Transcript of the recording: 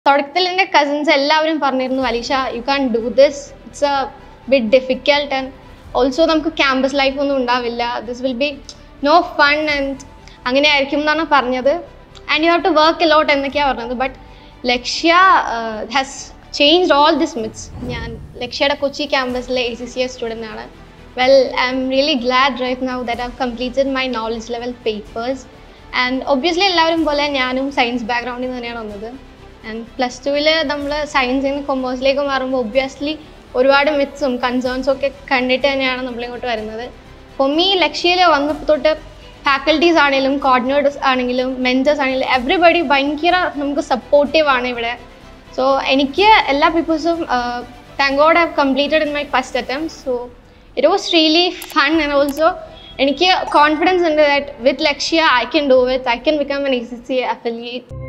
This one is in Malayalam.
തുടക്കത്തിൽ എൻ്റെ കസിൻസ് എല്ലാവരും പറഞ്ഞിരുന്നു Aleesha you can do this it's a bit difficult and also നമുക്ക് ക്യാമ്പസ് ലൈഫ് ഒന്നും ഉണ്ടാവില്ല this will be no fun and അങ്ങനെ ആയിരിക്കും എന്നാണ് പറഞ്ഞത് and you have to work lot എന്നൊക്കെയാണ് പറഞ്ഞത് but Lakshya has change all this myths ഞാൻ ലക്ഷ്യയുടെ കൊച്ചി ക്യാമ്പസിലെ A C C S student ആണ് well I'm really glad right now that I've completed my knowledge level papers and obviously എല്ലാവരും പോലെ ഞാനും സയൻസ് ബാക്ക്ഗ്രൗണ്ടിൽ നിന്ന് തന്നെയാണ് വന്നത് ആൻഡ് പ്ലസ് ടുവിൽ നമ്മൾ സയൻസിൽ നിന്ന് കൊമേഴ്സിലേക്ക് മാറുമ്പോൾ ഒബ്വിയസ്ലി ഒരുപാട് മിത്സും കൺസേൺസും ഒക്കെ കണ്ടിട്ട് തന്നെയാണ് നമ്മളിങ്ങോട്ട് വരുന്നത് പൊമ്മി ലക്ഷ്യയിൽ വന്നപ്പോൾ തൊട്ട് ഫാക്കൽറ്റീസ് ആണെങ്കിലും കോർഡിനേറ്റേഴ്സ് ആണെങ്കിലും മെൻറ്റേഴ്സ് ആണെങ്കിലും എവറിബഡി ഭയങ്കര നമുക്ക് സപ്പോർട്ടീവ് ആണ് ഇവിടെ സോ എനിക്ക് എല്ലാ പീപ്പിൾസും thank God have completed in my first attempt so it was really fun and also എനിക്ക് കോൺഫിഡൻസ് ഉണ്ട് that with Lakshya I can do with I can become an E C C affiliate